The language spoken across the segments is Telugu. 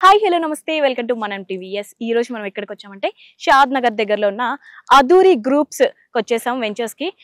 హాయ్ హలో నమస్తే వెల్కమ్ టు మనం టీవీఎస్ ఈ రోజు మనం ఎక్కడికి వచ్చామంటే షాద్ నగర్ దగ్గరలో ఉన్న అదూరి గ్రూప్స్ వచ్చేసాం వెంచర్స్ కి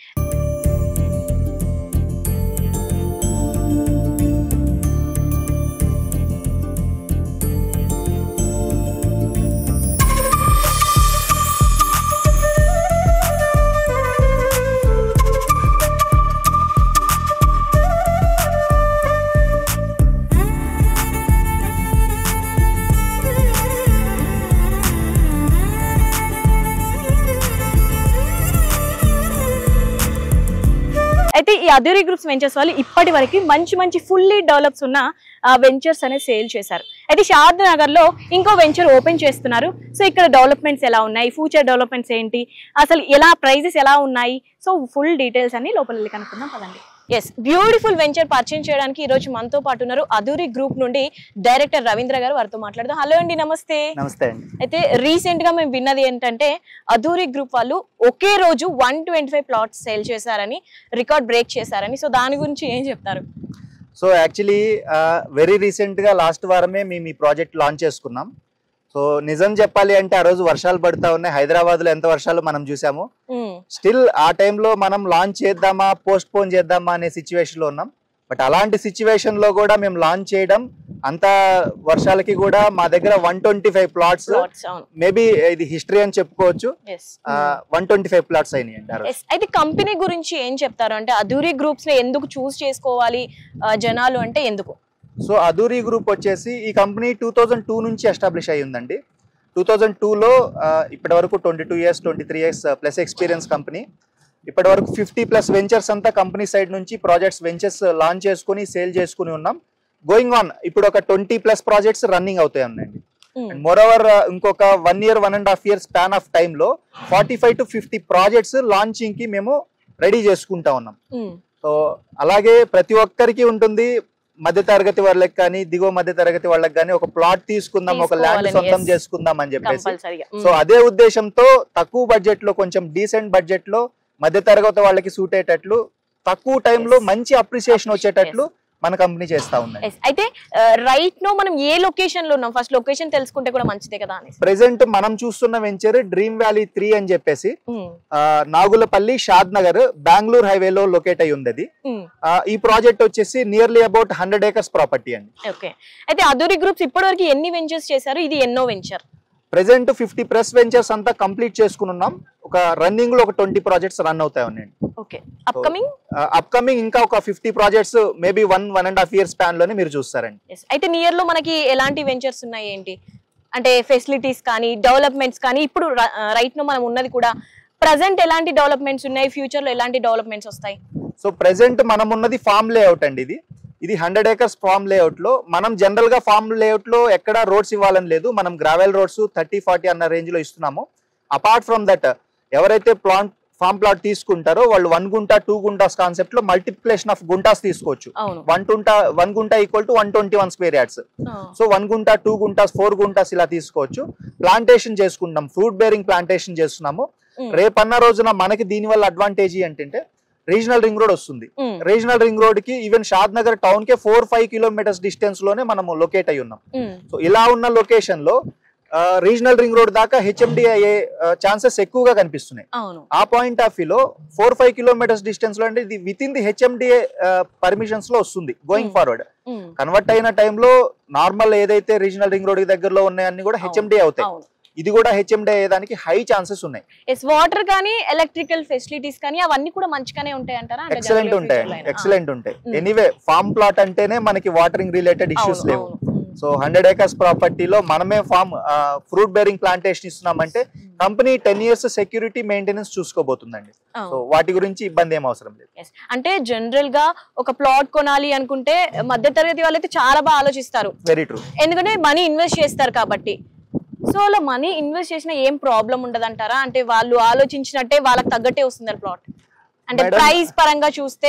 అయితే ఈ అదూరి గ్రూప్స్ వెంచర్స్ వాళ్ళు ఇప్పటి వరకు మంచి మంచి ఫుల్లీ డెవలప్స్ ఉన్న వెంచర్స్ అనేది సేల్ చేశారు అయితే షాద్ నగర్ లో ఇంకో వెంచర్ ఓపెన్ చేస్తున్నారు సో ఇక్కడ డెవలప్మెంట్స్ ఎలా ఉన్నాయి ఫ్యూచర్ డెవలప్మెంట్స్ ఏంటి అసలు ఎలా ప్రైజెస్ ఎలా ఉన్నాయి సో ఫుల్ డీటెయిల్స్ అన్ని లోపల వెళ్ళి కనుక్కుందాం పదండి ఎస్ బ్యూటిఫుల్ వెంచర్ పరిచయం చేయడానికి ఈ రోజు మనతో పాటు ఉన్నారు అదూరి గ్రూప్ నుండి డైరెక్టర్ రవీంద్ర గారు వారితో మాట్లాడదాం హలో అండి నమస్తే నమస్తే అండి అయితే రీసెంట్ గా మేము విన్నది ఏంటంటే అధూరి గ్రూప్ వాళ్ళు ఒకే రోజు one twenty five plots sale చేశారని రికార్డ్ బ్రేక్ చేశారని సో దాని గురించి ఏం చెప్తారు సో యాక్చువల్లీ వెరీ రీసెంట్ గా లాస్ట్ వారమే మేము ఈ ప్రాజెక్ట్ లాంచ్ చేసుకున్నాం సో నిజం చెప్పాలి అంటే ఆ రోజు వర్షాలు పడతా ఉన్నాయి హైదరాబాద్ లో ఎంత వర్షాలు మనం చూసాము ఉమ్, స్టిల్ ఆ టైంలో మనం లాంచ్ చేద్దామా పోస్ట్ పోన్ చేద్దామా అనే సిచ్యువేషన్ లో ఉన్నాం బట్ అలాంటి సిచ్యువేషన్ లో కూడా మేము లాంచ్ చేయడం అంత వర్షాలకి కూడా మా దగ్గర one twenty five plots plots, అవును మేబీ ఇది హిస్టరీ అని చెప్పుకోవచ్చు yes one twenty five plots అయినాయి అండి ఆ రోజు. ఎస్ అయితే కంపెనీ గురించి ఏం చెప్తారు అంటే అధూరి గ్రూప్స్ ని ఎందుకు చూస్ చేసుకోవాలి ఆ, జనాలు అంటే ఎందుకు సో అదూరి గ్రూప్ వచ్చేసి ఈ కంపెనీ టూ థౌజండ్ టూ నుంచి ఎస్టాబ్లిష్ అయ్యి ఉందండి టూ థౌజండ్ టూలో ఇప్పటి వరకు twenty two years twenty three years plus experience company ఇప్పటి వరకు ఫిఫ్టీ ప్లస్ వెంచర్స్ అంతా కంపెనీ సైడ్ నుంచి ప్రాజెక్ట్స్ వెంచర్స్ లాంచ్ చేసుకుని సేల్ చేసుకుని ఉన్నాం గోయింగ్ ఆన్ ఇప్పుడు ఒక ట్వంటీ ప్లస్ ప్రాజెక్ట్స్ రన్నింగ్ అవుతాయి ఉన్నాయండి ఉమ్, అండ్ మోర్ ఓవర్ ఇంకొక one year one and half year span of టైంలో forty five to fifty projects launching కి మేము రెడీ చేసుకుంటా ఉన్నాం ఉమ్, సో అలాగే ప్రతి ఒక్కరికి ఉంటుంది మధ్య తరగతి వాళ్ళకి కానీ దిగువ మధ్య తరగతి వాళ్ళకి కానీ ఒక ప్లాట్ తీసుకుందాం ఒక ల్యాండ్ తీసుకోవాలని, సొంతం yes. చేసుకుందాం అని చెప్పేసి కంపల్సరీగా ఉమ్, సో అదే ఉద్దేశంతో తక్కువ బడ్జెట్ లో కొంచెం డీసెంట్ బడ్జెట్ లో మధ్య తరగతి వాళ్ళకి సూట్ అయ్యేటట్లు తక్కువ టైంలో Yes. మంచి అప్రిసియేషన్ వచ్చేటట్లు మన కంపెనీ చేస్తా ఉన్నాయి yes. అయితే రైట్ నో మనం ఏ లొకేషన్ లో ఉన్నాం ఫస్ట్ లొకేషన్ తెలుసుకుంటే కూడా మంచిదే కదా అనేసి ప్రెసెంట్ మనం చూస్తున్న వెంచర్ డ్రీమ్ వ్యాలీ త్రీ అని చెప్పేసి ఉమ్, ఆ, నాగులపల్లి షాద్ నగర్ బెంగళూరు హైవేలో లొకేట్ అయి ఉంది అది. ఉమ్. ఆ, ఈ ప్రాజెక్ట్ వచ్చేసి nearly about hundred acres property అండి ఓకే అయితే అదూరి గ్రూప్స్ ఇప్పటివరకు ఎన్ని వెంచర్స్ చేశారు ఇది ఎన్నో venture present fifty press ventures అంతా కంప్లీట్ చేసుకుని ఉన్నాం ఒక రన్నింగ్ లో ఒక ట్వంటీ ప్రాజెక్ట్స్ రన్ అవుతాయి ఉన్నాయండి ఓకే అప్కమింగ్ అప్కమింగ్ ఇంకా ఒక fifty projects maybe one one and half year span లోనే మీరు చూస్తారండి ఎస్ అయితే నియర్ లో మనకి ఎలాంటి వెంచర్స్ ఉన్నాయి ఏంటి అంటే ఫెసిలిటీస్ కానీ డెవలప్మెంట్స్ కానీ ఇప్పుడు రైట్ లో మనం ఉన్నది కూడా ప్రజెంట్ ఎలాంటి డెవలప్మెంట్స్ ఉన్నాయి ఫ్యూచర్ లో ఎలాంటి డెవలప్మెంట్స్ వస్తాయి సో ప్రెసెంట్ మనం ఉన్నది ఫామ్ లేఅవుట్ అండి ఇది ఇది హండ్రెడ్ ఏకర్స్ ఫామ్ లేఅవుట్ లో మనం జనరల్ గా ఫామ్ లేఅవుట్ లో ఎక్కడ రోడ్స్ ఇవ్వాలని లేదు మనం గ్రావెల్ రోడ్స్ థర్టీ ఫార్టీ అన్న రేంజ్ లో ఇస్తున్నాము అపార్ట్ ఫ్రమ్ దట్ ఎవరైతే ప్లాంట్ ఫామ్ ప్లాట్ తీసుకుంటారో వాళ్ళు one guntha two guntas concept లో మల్టిప్లికేషన్ ఆఫ్ గుంటాస్ తీసుకోవచ్చు అవును one guntha one guntha equal to one twenty one square yards so one guntha two guntas four guntas ఇలా తీసుకోవచ్చు ప్లాంటేషన్ చేసుకుంటాం ఫ్రూట్ బేరింగ్ ప్లాంటేషన్ చేస్తున్నాము Mm. రేపన్న రోజున మనకి దీని వల్ల అడ్వాంటేజ్ ఏంటంటే రీజనల్ రింగ్ రోడ్ వస్తుంది రీజనల్ రింగ్ రోడ్ కి ఈవెన్ షాద్ నగర్ టౌన్ కి ఫోర్ ఫైవ్ కిలోమీటర్స్ డిస్టెన్స్ లోనే మనము లొకేట్ అయి ఉన్నాం సో ఇలా ఉన్న లొకేషన్ లో రీజనల్ రింగ్ రోడ్ దాకా హెచ్ఎండి అయ్యే ఛాన్సెస్ ఎక్కువగా కనిపిస్తున్నాయి అవును ఆ పాయింట్ ఆఫ్ లో ఫోర్ ఫైవ్ కిలోమీటర్స్ డిస్టెన్స్ లో అంటే ఇది within the HMDA permissions లో వస్తుంది going Mm. Forward Mm. Convert అయిన టైంలో నార్మల్ ఏదైతే రీజనల్ రింగ్ రోడ్ కి దగ్గరలో ఉన్నాయన్నీ కూడా అవును. హెచ్ఎండి అవుతాయి అవును ఇది కూడా హెచ్ఎండి అయ్యేదానికి హై ఛాన్సెస్ ఉన్నాయి ఎస్ వాటర్ కానీ ఎలక్ట్రికల్ ఫెసిలిటీస్ కానీ అవన్నీ కూడా మంచిగానే ఉంటాయి అంటారా అంటే ఎక్సలెంట్ generally ఉంటాయి future లో అయినా? ఎక్సలెంట్ ఉంటాయి Mm. ఎనీవే ఫార్మ్ ప్లాట్ అంటేనే మనకి వాటరింగ్ రిలేటెడ్ ఆ, ఇష్యూస్ అవును, లేవు అవును. సో హండ్రెడ్ ఏకర్స్ ప్రాపర్టీలో మనమే ఫార్మ్ ఫ్రూట్ బేరింగ్ ప్లాంటేషన్ ఇస్తున్నామంటే company ten years security maintenance చూసుకోబోతుందండి అవును. సో వాటి గురించి ఇబ్బంది ఏం అవసరం లేదు Yes. అంటే జనరల్ గా ఒక ప్లాట్ కొనాలి అనుకుంటే మధ్య తరగతి వాళ్ళైతే చాలా బాగా ఆలోచిస్తారు వెరీ ట్రూ ఎందుకంటే మనీ ఇన్వెస్ట్ చేస్తారు కాబట్టి సో అలా మనీ ఇన్వెస్ట్ చేసిన ఏం ప్రాబ్లం ఉండదు అంటారా అంటే వాళ్ళు ఆలోచించినట్టే వాళ్ళకి తగ్గట్టే వస్తుంది ప్లాట్ అంటే Madam- ప్రైస్ పరంగా చూస్తే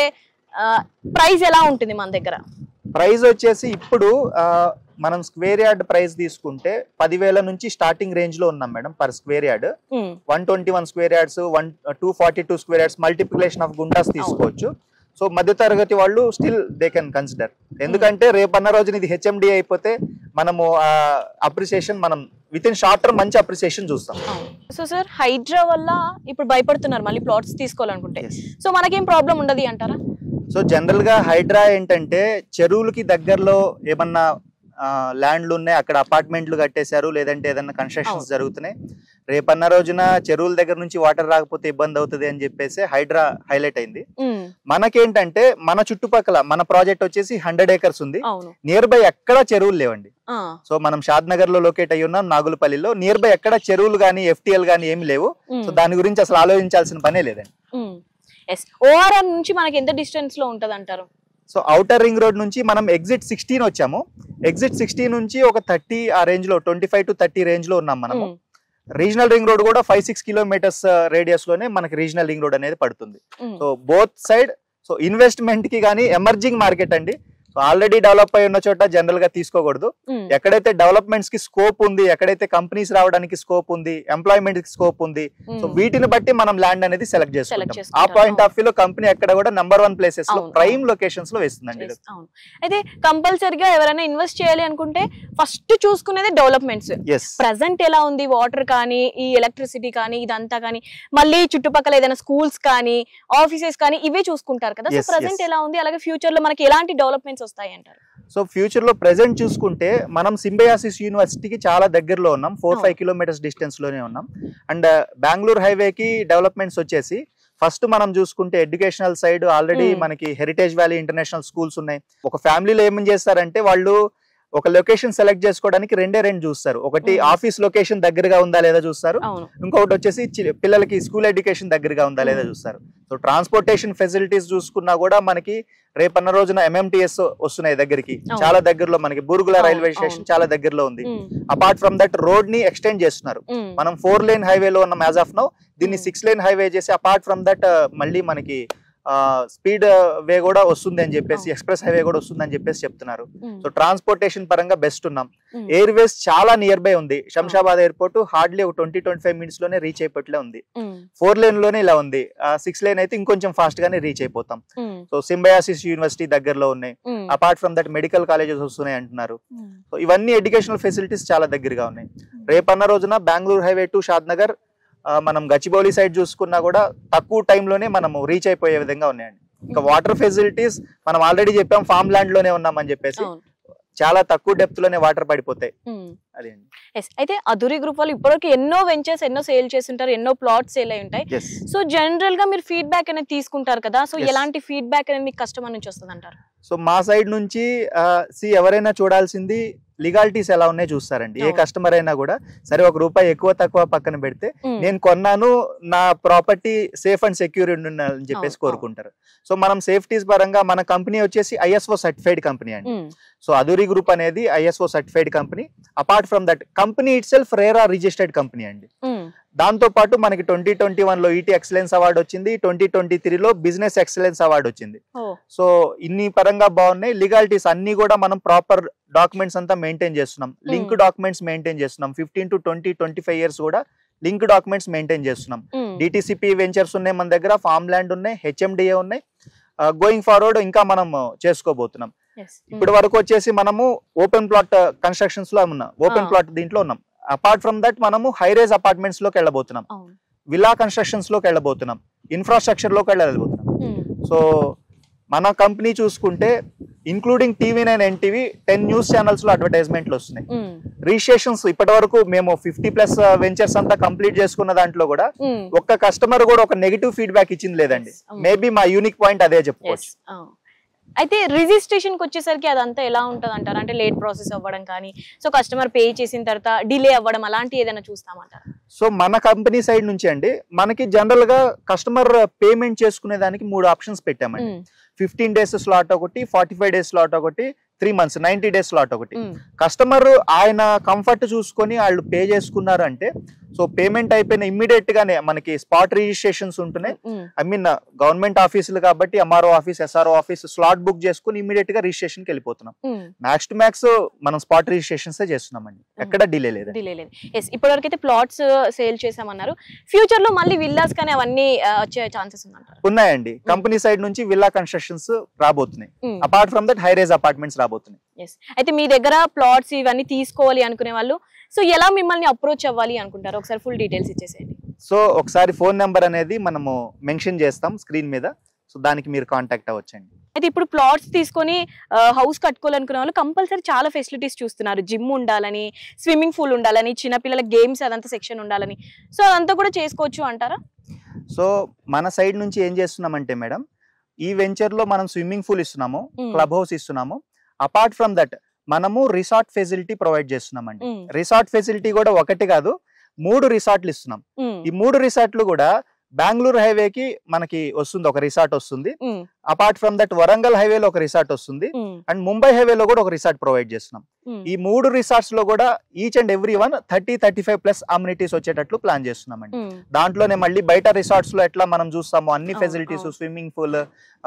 ప్రైస్ ఎలా ఉంటుంది మన దగ్గర ప్రైస్ వచ్చేసి ఇప్పుడు ఆ, మనం స్క్వేర్ యార్డ్ ప్రైస్ తీసుకుంటే పదివేల నుంచి స్టార్టింగ్ రేంజ్ లో ఉన్నాం madam per square yard um, one twenty one square yards one two forty two square yards multiplication of guntas తీసుకోవచ్చు సో మధ్య తరగతి వాళ్ళు స్టిల్ దే కెన్ కన్సిడర్ ఎందుకంటే రేపన్న రోజున ఇది హెచ్ఎండి అయిపోతే మనము అప్రిసియేషన్ మనం విత్ ఇన్ షార్ట్ టర్మ్ మంచి అప్రిసియేషన్ చూస్తాం సో సార్ హైడ్రా వల్ల ఇప్పుడు భయపడుతున్నారు మళ్ళీ ప్లాట్స్ తీసుకోవాలనుకుంటే Yes. సో మనకేం ప్రాబ్లం ఉండదు అంటారా సో జనరల్ గా హైడ్రా ఏంటంటే చెరువులకి దగ్గరలో ఏమన్నా ల్యాండ్లు ఉన్నాయి అక్కడ అపార్ట్మెంట్లు కట్టేశారు లేదంటే ఏదన్నా కన్స్ట్రక్షన్స్ అవును. జరుగుతున్నాయి రేపన్న రోజున చెరువుల దగ్గర నుంచి వాటర్ రాకపోతే ఇబ్బంది అవుతుంది అని చెప్పేసి హైడ్రా హైలైట్ అయింది ఉమ్, మనకేంటంటే మన చుట్టుపక్కల మన ప్రాజెక్ట్ వచ్చేసి హండ్రెడ్ ఏకర్స్ ఉంది అవును నియర్ బై ఎక్కడ చెరువులు లేవండి ఆ, సో మనం షాద్ నగర్ లో లొకేట్ అయ్యి ఉన్నాం నాగులపల్లిలో నియర్ బై ఎక్కడ చెరువులు కానీ ఎఫ్టిఎల్ కానీ ఏమి లేవు ఉమ్, సో దాని గురించి అసలు ఆలోచించాల్సిన పనే లేదండి ఉమ్. ఎస్ ఓఆర్ఆర్ నుంచి మనకి ఎంత డిస్టెన్స్ లో ఉంటది అంటారు సో అవుటర్ రింగ్ రోడ్ నుంచి మనం ఎగ్జిట్ సిక్స్టీన్ వచ్చాము ఎగ్జిట్ సిక్స్టీన్ నుంచి ఒక థర్టీ ఆ రేంజ్ లో twenty five to thirty range లో ఉన్నాం మనము ఉమ్, రీజనల్ రింగ్ రోడ్ కూడా ఫైవ్ సిక్స్ కిలోమీటర్స్ రేడియస్ లోనే మనకి రీజనల్ రింగ్ రోడ్ అనేది పడుతుంది um, so both side so investment కి కానీ ఎమర్జింగ్ మార్కెట్ అండి సో ఆల్రెడీ డెవలప్ అయి ఉన్న చోట జనరల్ గా తీసుకోకూడదు ఉమ్, ఎక్కడైతే డెవలప్మెంట్స్ కి స్కోప్ ఉంది ఎక్కడైతే కంపెనీస్ రావడానికి స్కోప్ ఉంది ఎంప్లాయ్మెంట్ కి స్కోప్ ఉంది సో ఉమ్. వీటిని బట్టి మనం ల్యాండ్ అనేది సెలెక్ట్ చేసుకుంటాం ఆ చేసుకుంటాం. పాయింట్ ఆఫ్ వ్యూ లో కంపెనీ ఎక్కడ కూడా నంబర్ వన్ ప్లేసెస్ లో అవును, ప్రైమ్ లొకేషన్స్ లో వేస్తుందండి Yes, అవును అయితే కంపల్సరిగా ఎవరైనా ఇన్వెస్ట్ చేయాలి అనుకుంటే ఫస్ట్ చూసుకునేది డెవలప్మెంట్స్ ఎస్ ప్రజెంట్ ఎలా ఉంది వాటర్ కానీ ఈ ఎలక్ట్రిసిటీ కానీ ఇదంతా కానీ మళ్ళీ చుట్టుపక్కల ఏదైనా స్కూల్స్ కానీ ఆఫీసెస్ కానీ ఇవే చూసుకుంటారు కదా సో Yes, ప్రజెంట్ yes. ఎలా ఉంది అలాగే ఫ్యూచర్ లో మనకి ఎలాంటి డెవలప్మెంట్స్ వస్తాయి అంటారు సో ఫ్యూచర్ లో ప్రెసెంట్ చూసుకుంటే మనం సింబయాసిస్ యూనివర్సిటీకి చాలా దగ్గరలో ఉన్నాం ఫోర్ అవును. ఫైవ్ కిలోమీటర్స్ డిస్టెన్స్ లోనే ఉన్నాం అండ్ బెంగళూరు హైవేకి డెవలప్మెంట్స్ వచ్చేసి ఫస్ట్ మనం చూసుకుంటే ఎడ్యుకేషనల్ సైడ్ ఆల్రెడీ Hmm. మనకి హెరిటేజ్ వ్యాలీ ఇంటర్నేషనల్ స్కూల్స్ ఉన్నాయి ఒక ఫ్యామిలీలో ఏమేం చేస్తారంటే వాళ్ళు ఒక లొకేషన్ సెలెక్ట్ చేసుకోవడానికి రెండే రెండు చూస్తారు ఒకటి Hmm. ఆఫీస్ లొకేషన్ దగ్గరగా ఉందా లేదా చూస్తారు అవును ఇంకొకటి వచ్చేసి చి- పిల్లలకి స్కూల్ ఎడ్యుకేషన్ దగ్గరగా ఉందా లేదా Hmm. చూస్తారు సో ట్రాన్స్పోర్టేషన్ ఫెసిలిటీస్ చూసుకున్నా కూడా మనకి రేపన్న రోజున ఎంఎంటిఎస్ వస్తున్నాయి దగ్గరికి అవును. చాలా దగ్గరలో మనకి బూరుగుల అవును, రైల్వే స్టేషన్ అవును. చాలా దగ్గరలో ఉంది um, apart from that road ని ఎక్స్టెండ్ చేస్తున్నారు ఉమ్, మనం ఫోర్ లేన్ హైవేలో ఉన్నాం యాజ్ ఆఫ్ నౌ దీన్ని Hmm. సిక్స్ లేన్ హైవే చేసి అపార్ట్ ఫ్రమ్ దట్ మళ్ళీ మనకి స్పీడ్ వే కూడా వస్తుంది అని చెప్పేసి అవును. ఎక్స్ప్రెస్ హైవే కూడా వస్తుంది అని చెప్పేసి చెప్తున్నారు ఉమ్, సో ట్రాన్స్పోర్టేషన్ పరంగా బెస్ట్ ఉన్నాం ఉమ్, ఎయిర్వేస్ చాలా నియర్ బై ఉంది శంషాబాద్ ఎయిర్పోర్ట్ హార్డ్లీ ఒక ట్వంటీ ట్వంటీ ఫైవ్ మినిట్స్ లోనే రీచ్ అయిపోట్లే ఉంది ఉమ్, ఫోర్ లేన్ లోనే ఇలా ఉంది సిక్స్ లేన్ అయితే ఇంకొంచెం ఫాస్ట్ గానే రీచ్ అయిపోతాం ఉమ్, సో సింబయాసిస్ యూనివర్సిటీ దగ్గరలో ఉన్నాయి um, apart from that medical colleges వస్తున్నాయి అంటున్నారు ఉమ్, సో ఇవన్నీ ఎడ్యుకేషనల్ ఫెసిలిటీస్ చాలా దగ్గరగా ఉన్నాయి రేపన్న రోజున Bengaluru highway to Shadnagar ఆ, మనం గచ్చిబౌలి సైడ్ చూసుకున్నా కూడా తక్కువ టైంలోనే మనము రీచ్ అయిపోయే విధంగా ఉన్నాయండి ఇంకా వాటర్ ఫెసిలిటీస్ మనం ఆల్రెడీ చెప్పాం ఫామ్ ల్యాండ్ లోనే ఉన్నామని చెప్పేసి అవును చాలా తక్కువ డెప్త్ లోనే వాటర్ పడిపోతాయి ఉమ్. అదే అండి ఎస్ అయితే అధురి గ్రూప్ వాళ్ళు ఇప్పటివరకు ఎన్నో వెంచర్స్ ఎన్నో సేల్ చేసి ఉంటారు ఎన్నో ప్లాట్స్ సేల్ అయి ఉంటాయి ఎస్ సో జనరల్ గా మీరు ఫీడ్బ్యాక్ అనేది తీసుకుంటారు కదా సో Yes. ఎలాంటి ఫీడ్బ్యాక్ అనేది మీకు కస్టమర్ నుంచి వస్తుంది అంటారు సో మా సైడ్ నుంచి సి ఎవరైనా చూడాల్సింది లీగాలిటీస్ ఎలా ఉన్నాయో చూస్తారండి ఏ అవును. కస్టమర్ అయినా కూడా సరే ఒక రూపాయి ఎక్కువ తక్కువ పక్కన పెడితే నేను కొన్నాను నా ప్రాపర్టీ సేఫ్ అండ్ సెక్యూర్ ఉండాలని చెప్పేసి అవును, కోరుకుంటారు సో మనం సేఫ్టీస్ పరంగా మన కంపెనీ వచ్చేసి ఐఎస్ఓ సర్టిఫైడ్ కంపెనీ అండి సో అధురి గ్రూప్ అనేది ISO certified company apart from that company itself RERA registered company అండి దాంతో పాటు మనకి ట్వంటీ ట్వంటీ వన్ లో ఈటీ ఎక్సలెన్స్ అవార్డు వచ్చింది ట్వంటీ ట్వంటీ త్రీలో బిజినెస్ ఎక్సలెన్స్ అవార్డు వచ్చింది సో ఇన్ని పరంగా బాగున్నాయి లీగాలిటీస్ అన్ని కూడా మనం ప్రాపర్ డాక్యుమెంట్స్ అంతా మెయింటైన్ చేస్తున్నాం లింక్ డాక్యుమెంట్స్ మెయింటైన్ చేస్తున్నాం fifteen to twenty twenty five years కూడా లింక్ డాక్యుమెంట్స్ మెయింటైన్ చేస్తున్నాం డిటిసిపి వెంచర్స్ ఉన్నాయి మన దగ్గర ఫార్మ్ ల్యాండ్ ఉన్నాయి హెచ్ఎండిఏ ఉన్నాయి గోయింగ్ ఫార్వర్డ్ ఇంకా మనం చేసుకోబోతున్నాం ఇప్పటి వరకు వచ్చేసి మనము ఓపెన్ ప్లాట్ కన్స్ట్రక్షన్స్ లో ఉన్నాం ఓపెన్ Ah. ప్లాట్ దీంట్లో ఉన్నాం అపార్ట్ ఫ్రమ్ దట్ మనము హైరేజ్ అపార్ట్మెంట్స్ లోకి వెళ్ళబోతున్నాం విలా కన్స్ట్రక్షన్స్ లోకి వెళ్ళబోతున్నాం ఇన్ఫ్రాస్ట్రక్చర్ లోకి వెళ్ళబోతున్నాం సో మన కంపెనీ చూసుకుంటే including TV nine NTV ten news channels లో అడ్వర్టైజ్మెంట్లు వస్తున్నాయి రిజిస్ట్రేషన్స్ ఇప్పటి వరకు మేము ఫిఫ్టీ ప్లస్ వెంచర్స్ అంతా కంప్లీట్ చేసుకున్న దాంట్లో కూడా ఒక్క కస్టమర్ కూడా ఒక నెగిటివ్ ఫీడ్బ్యాక్ ఇచ్చింది లేదండి Yes. అవును. మేబీ మా యూనిక్ పాయింట్ అదే చెప్పుకోవచ్చు అయితే రిజిస్ట్రేషన్ కి వచ్చేసరికి అదంతా ఎలా ఉంటది అంటారు అంటే లేట్ ప్రాసెస్ అవ్వడం కానీ సో కస్టమర్ పే చేసిన తర్వాత డిలే అవ్వడం అలాంటి ఏదైనా చూస్తామంటారు సో మన కంపెనీ సైడ్ నుంచి అండి మనకి జనరల్ గా కస్టమర్ పేమెంట్ చేసుకునే దానికి మూడు ఆప్షన్స్ పెట్టామండి ఫిఫ్టీన్ డేస్ స్లాట్ ఒకటి ఫార్టీ ఫైవ్ డేస్ స్లాట్ ఒకటి three months ninety days slot ఒకటి కస్టమర్ ఆయన కంఫర్ట్ చూసుకొని వాళ్ళు పే చేసుకున్నారు అంటే సో పేమెంట్ అయిపోయిన ఇమ్మీడియట్ గానే మనకి స్పాట్ రిజిస్ట్రేషన్స్ ఉంటున్నాయి ఉమ్, ఐ మీన్ గవర్నమెంట్ ఆఫీసులు కాబట్టి MRO office SRO office slot book చేసుకుని ఇమీడియట్ గా రిజిస్ట్రేషన్కి వెళ్ళిపోతున్నాం ఉమ్. మ్యాక్స్ టు మ్యాక్స్ మనం స్పాట్ రిజిస్ట్రేషన్స్ చేస్తున్నామండి ఎక్కడ డిలే లేదు డిలే లేదు ఎస్ ఇప్పటివరకు అయితే ప్లాట్స్ సేల్ చేసామన్నారు ఫ్యూచర్ లో మళ్ళీ విల్లాస్ కానీ అవన్నీ ఆ, వచ్చే ఛాన్సెస్ ఉందంటారు ఉన్నాయండి కంపెనీ సైడ్ నుంచి విల్లా కన్స్ట్రక్షన్స్ రాబోతున్నాయి apart from that high rise apartments రాబోతున్నాయి ఎస్ అయితే మీ దగ్గర ప్లాట్స్ ఇవన్నీ తీసుకోవాలి అనుకునే వాళ్ళు సో ఎలా మిమ్మల్ని అప్రోచ్ అవ్వాలి అనుకుంటారు ఒకసారి ఫుల్ డీటెయిల్స్ ఇచ్చేసేయండి సో ఒకసారి ఫోన్ నెంబర్ అనేది మనము మెన్షన్ చేస్తాం స్క్రీన్ మీద సో దానికి మీరు కాంటాక్ట్ అవ్వచ్చండి అయితే ఇప్పుడు ప్లాట్స్ తీసుకొని హౌస్ కట్టుకోవాలనుకునే వాళ్ళు కంపల్సరీ చాలా ఫెసిలిటీస్ చూస్తున్నారు జిమ్ ఉండాలని స్విమ్మింగ్ పూల్ ఉండాలని చిన్నపిల్లల గేమ్స్ అదంతా సెక్షన్ ఉండాలని సో అదంతా కూడా చేసుకోవచ్చు అంటారా సో మన సైడ్ నుంచి ఏం చేస్తున్నామంటే మేడం ఈ వెంచర్ లో మనం స్విమ్మింగ్ పూల్ ఇస్తున్నాము Mm. క్లబ్ హౌస్ ఇస్తున్నాము అపార్ట్ ఫ్రమ్ దట్ మనము రిసార్ట్ ఫెసిలిటీ ప్రొవైడ్ చేస్తున్నామండి ఉమ్, రిసార్ట్ ఫెసిలిటీ కూడా ఒకటి కాదు మూడు రిసార్ట్లు ఇస్తున్నాం ఉమ్, ఈ మూడు రిసార్ట్లు కూడా బెంగళూరు హైవేకి మనకి వస్తుంది ఒక రిసార్ట్ వస్తుంది um, apart from that Warangal హైవేలో ఒక రిసార్ట్ వస్తుంది ఉమ్, అండ్ ముంబై హైవేలో కూడా ఒక రిసార్ట్ ప్రొవైడ్ చేస్తున్నాం ఉమ్. ఈ మూడు రిసార్ట్స్ లో కూడా each and every one thirty thirty five plus amenities వచ్చేటట్లు ప్లాన్ చేస్తున్నామండి ఉమ్, దాంట్లోనే మళ్ళీ బయట రిసార్ట్స్ లో ఎట్లా మనం చూస్తాము అన్ని అవును, ఫెసిలిటీస్ అవును. స్విమ్మింగ్ పూల్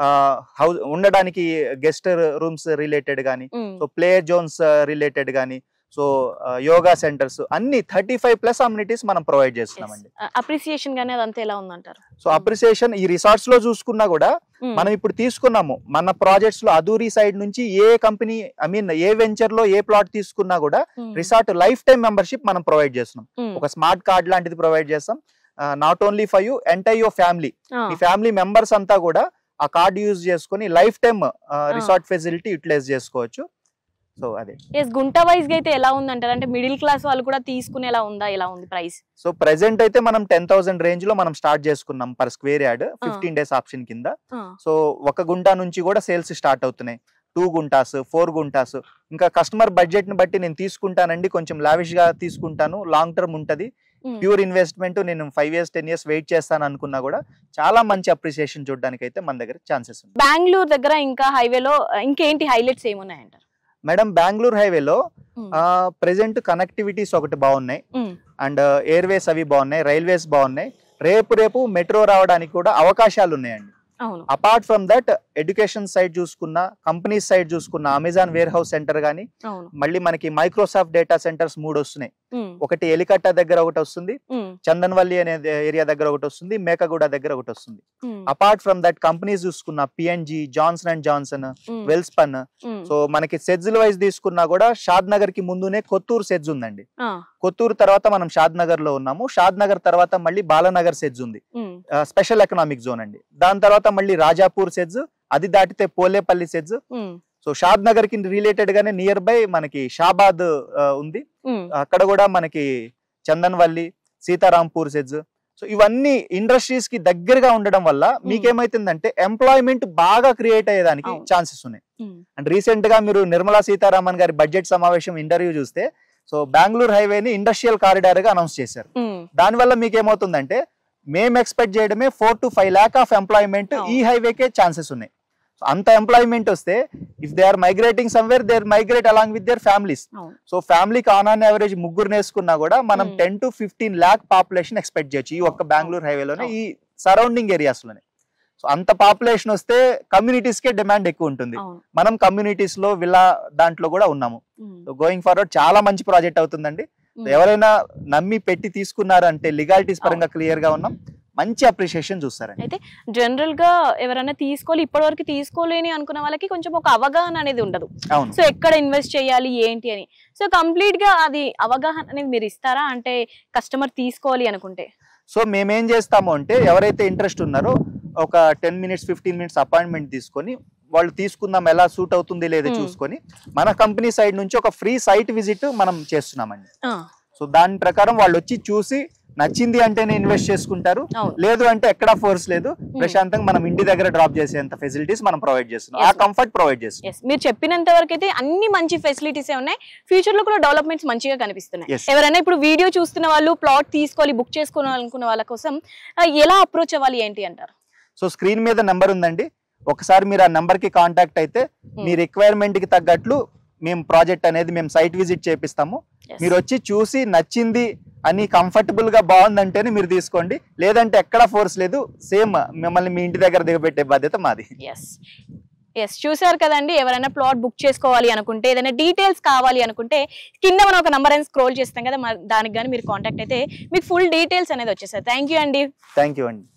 హౌస్ ఉండడానికి గెస్ట్ రూమ్స్ రిలేటెడ్ కానీ um. So player zones related కానీ సో యోగా సెంటర్స్ అన్ని థర్టీ ఫైవ్ ప్లస్ అమ్యూనిటీస్ మనం ప్రొవైడ్ చేస్తున్నామండి అప్రిసియేషన్ గానీ అదంతా ఎలా ఉందంటారు సో అప్రిసియేషన్ ఈ రిసార్ట్స్ లో చూసుకున్నా కూడా ఉమ్, మనం ఇప్పుడు తీసుకున్నాము మన ప్రాజెక్ట్స్ లో అదూరి సైడ్ నుంచి a company I mean a venture లో ఏ ప్లాట్ తీసుకున్నా కూడా um, resort lifetime membership మనం ప్రొవైడ్ చేస్తున్నాం ఉమ్, ఒక స్మార్ట్ కార్డ్ లాంటిది ప్రొవైడ్ చేస్తాం not only for you entire your family ఆ, మీ ఫ్యామిలీ మెంబర్స్ అంతా కూడా ఆ కార్డ్ యూజ్ చేసుకొని lifetime resort facility utilize చేసుకోవచ్చు సో అదే ఎస్ గుంట వైజ్ గా అయితే ఎలా ఉందంటారు అంటే మిడిల్ క్లాస్ వాళ్ళు కూడా తీసుకునేలా ఉందా ఎలా ఉంది ప్రైస్ సో ప్రెసెంట్ అయితే మనం టెన్ థౌసండ్ రేంజ్ లో మనం స్టార్ట్ చేసుకున్నాం per square yard fifteen days option కింద సో ఒక గుంట నుంచి కూడా సేల్స్ స్టార్ట్ అవుతున్నాయి టూ గుంటాస్ ఫోర్ గుంటాస్ ఇంకా కస్టమర్ బడ్జెట్ ని బట్టి నేను తీసుకుంటానండి కొంచెం లావిష్ గా తీసుకుంటాను లాంగ్ టర్మ్ ఉంటది ప్యూర్ ఇన్వెస్ట్మెంట్ నేను five years ten years wait చేస్తాను అనుకున్నా కూడా చాలా మంచి అప్రిసియేషన్ చూడడానికి అయితే మన దగ్గర ఛాన్సెస్ ఉంది బెంగళూరు దగ్గర ఇంకా హైవేలో ఇంకేంటి హైలైట్స్ ఏమున్నాయంటారు మేడం బెంగళూరు హైవేలో ఉమ్, ప్రెసెంట్ కనెక్టివిటీస్ ఒకటి బాగున్నాయి ఉమ్, అండ్ ఎయిర్వేస్ అవి బాగున్నాయి రైల్వేస్ బాగున్నాయి రేపు రేపు మెట్రో రావడానికి కూడా అవకాశాలు ఉన్నాయండి అవును apart from that education side చూసుకున్న కంపెనీ సైడ్ చూసుకున్న అమెజాన్ వేర్ హౌస్ సెంటర్ కానీ అవును మళ్ళీ మనకి మైక్రోసాఫ్ట్ డేటా సెంటర్స్ మూడు వస్తున్నాయి ఉమ్, ఒకటి ఎలికట్ట దగ్గర ఒకటి వస్తుంది ఉమ్, చందన్వల్లి అనే ఏరియా దగ్గర ఒకటి వస్తుంది మేకగూడ దగ్గర ఒకటి వస్తుంది um, apart from that companies చూసుకున్న P N G Johnson and Johnson um, Welspun um, so మనకి సెజ్ల వైజ్ తీసుకున్నా కూడా షాద్ నగర్ కి ముందునే కొత్తూరు సెజ్ ఉందండి ఆ, కొత్తూరు తర్వాత మనం షాద్ నగర్ లో ఉన్నాము షాద్ నగర్ తర్వాత మళ్ళీ బాలనగర్ సెజ్ ఉంది ఉమ్, స్పెషల్ ఎకనామిక్ జోన్ అండి దాని తర్వాత మళ్ళీ రాజాపూర్ సెజ్ అది దాటితే Polepally SEZ um, so Shad Nagar కి రిలేటెడ్ గానే నియర్ బై మనకి షాబాద్ ఆ, ఉంది ఉమ్, అక్కడ కూడా మనకి చందన్వల్లి సీతారాంపూర్ సెజ్ సో ఇవన్నీ ఇండస్ట్రీస్ కి దగ్గరగా ఉండడం వల్ల మీకేమైతుందంటే ఎంప్లాయ్మెంట్ బాగా క్రియేట్ అయ్యేదానికి అవును. ఛాన్సెస్ ఉన్నాయి ఉమ్, అండ్ రీసెంట్ గా మీరు నిర్మలా సీతారామన్ గారి బడ్జెట్ సమావేశం ఇంటర్వ్యూ చూస్తే సో బెంగళూరు హైవేని ఇండస్ట్రియల్ కారిడార్ గా అనౌన్స్ చేశారు ఉమ్, దానివల్ల మీకు ఏమవుతుందంటే మేము ఎక్స్పెక్ట్ చేయడమే four to five lakh of employment అవును. ఈ హైవేకే ఛాన్సెస్ ఉన్నాయి So, అంత ఎంప్లాయ్మెంట్ వస్తే if they are migrating somewhere they migrate along with their families అవును సో ఫ్యామిలీకి ఆన్ ఆన్ యావరేజ్ ముగ్గురు నేసుకున్నా కూడా మనం Hmm. Ten to fifteen lakh population expect చేయొచ్చు ఈ ఒక్క బెంగళూరు హైవేలోనే అవును. ఈ సరౌండింగ్ ఏరియాస్ లోనే సో అంత పాపులేషన్ వస్తే కమ్యూనిటీస్ కే డిమాండ్ ఎక్కువ ఉంటుంది అవును మనం కమ్యూనిటీస్ లో విల్లా దాంట్లో కూడా ఉన్నాము ఉమ్, సో గోయింగ్ ఫార్వర్డ్ చాలా మంచి ప్రాజెక్ట్ అవుతుందండి So, ఉమ్. ఎవరైనా నమ్మి పెట్టి తీసుకున్నారు అంటే లీగాలిటీస్ పరంగా క్లియర్ గా ఉన్నాం మంచి అప్రిషియేషన్ చూస్తారండి జనరల్ గా ఎవరైనా తీసుకోవాలి ఇప్పటివరకు తీసుకోలేని అనుకున్న వాళ్ళకి కొంచెం ఒక అవగాహన అనేది ఉండదు అవును సో ఎక్కడ ఇన్వెస్ట్ చేయాలి ఏంటి అని సో కంప్లీట్ గా అది అవగాహన అనేది మీరు ఇస్తారా అంటే కస్టమర్ తీసుకోవాలి అనుకుంటే సో మేమేం చేస్తాము అంటే ఎవరైతే ఇంట్రెస్ట్ ఉన్నారో ఒక ten minutes fifteen minutes appointment తీసుకొని వాళ్ళు తీసుకుందాం ఎలా సూట్ అవుతుంది లేదా Hmm. చూసుకొని మన కంపెనీ సైడ్ నుంచి ఒక ఫ్రీ సైట్ విజిట్ మనం చేస్తున్నామండి ఆ, సో దాని ప్రకారం వాళ్ళు వచ్చి చూసి నచ్చింది అంటేనే ఇన్వెస్ట్ చేసుకుంటారు అవును లేదు అంటే ఎక్కడా ఫోర్స్ లేదు ప్రశాంతంగా మనం ఇంటి దగ్గర డ్రాప్ చేసేంత ఫెసిలిటీస్ మనం ప్రొవైడ్ చేస్తున్నాం ఆ Yes, ma'am. కంఫర్ట్ ప్రొవైడ్ చేస్తున్నాం ఎస్ మీరు చెప్పినంత వరకు అయితే అన్ని మంచి ఫెసిలిటీస్ ఉన్నాయి ఫ్యూచర్ లో కూడా డెవలప్మెంట్స్ మంచిగా కనిపిస్తున్నాయి Yes. ఎవరైనా ఇప్పుడు వీడియో చూస్తున్న వాళ్ళు ప్లాట్ తీసుకోవాలి బుక్ చేసుకోవాలనుకున్న వాళ్ళ కోసం ఆ, ఎలా అప్రోచ్ అవ్వాలి ఏంటి అంటారు సో స్క్రీన్ మీద నెంబర్ ఉందండి ఒకసారి మీరు ఆ నెంబర్ కి కాంటాక్ట్ అయితే మీ రిక్వైర్మెంట్ కి తగ్గట్లు మేము ప్రాజెక్ట్ అనేది మేము సైట్ విజిట్ చేపిస్తాము Yes. మీరు వచ్చి చూసి నచ్చింది అని కంఫర్టబుల్ గా బాగుందంటేనే మీరు తీసుకోండి లేదంటే ఎక్కడ ఫోర్స్ లేదు సేమ్ మిమ్మల్ని మీ ఇంటి దగ్గర దిగబెట్టే బాధ్యత మాది ఎస్ ఎస్ చూసారు కదండి ఎవరైనా ప్లాట్ బుక్ చేసుకోవాలి అనుకుంటే ఏదైనా డీటెయిల్స్ కావాలి అనుకుంటే కింద మనం ఒక నంబర్ అని స్క్రోల్ చేస్తాం కదా మరి దానికి కానీ మీరు కాంటాక్ట్ అయితే మీకు ఫుల్ డీటెయిల్స్ అనేది వచ్చేసాయి థ్యాంక్ యూ అండి థ్యాంక్ యూ అండి